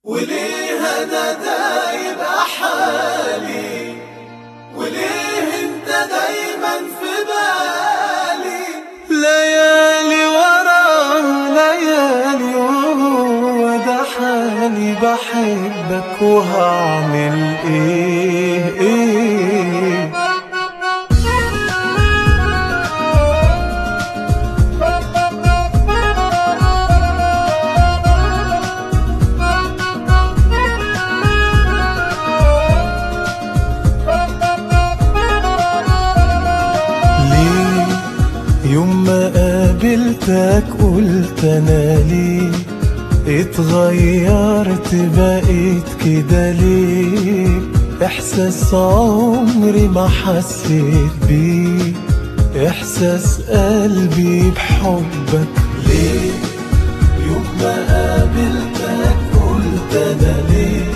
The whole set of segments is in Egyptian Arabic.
وليه انا دايب حالي وليه انت دايما في بالي ليالي ورا ليالي وهو ده حالي بحبك وهعمل ايه ايه ليه يوم ما قابلتك قلت انا ليه اتغيرت بقيت كده ليه احساس عمري ما حسيت بيه احساس قلبي بحبك ليه يوم ما قابلتك قلت انا ليه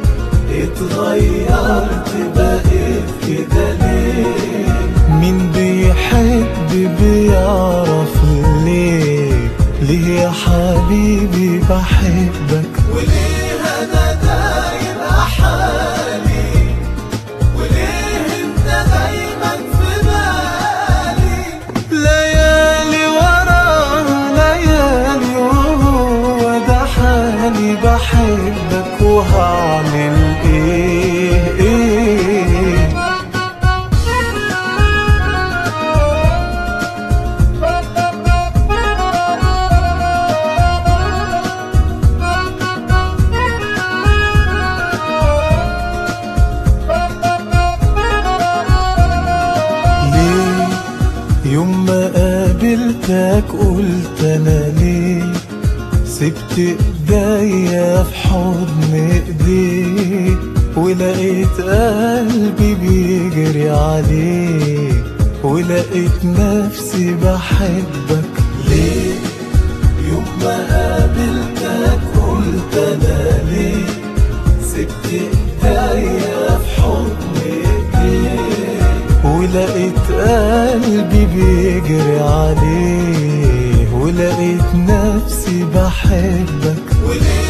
اتغيرت بقيت كده ليه مين بيحب بيعرف ليه ليه يا حبيبي بحبك وليه انا دايب حالي وليه انت دايما في بالي ليالي ورا ليالي وهو ده حالي بحبك وهعمل ايه ايه ليه يوم ما قابلتك قلت انا ليه سبت ايديا في حضن ايديك ولقيت قلبي بيجري عليك ولقيت نفسي بحبك ليه يوم ما قابلتك قلت انا ليه سبت ايديا في حضن ايديك ولقيت قلبي بيجري عليه ولقيت نفسي بحبك وليه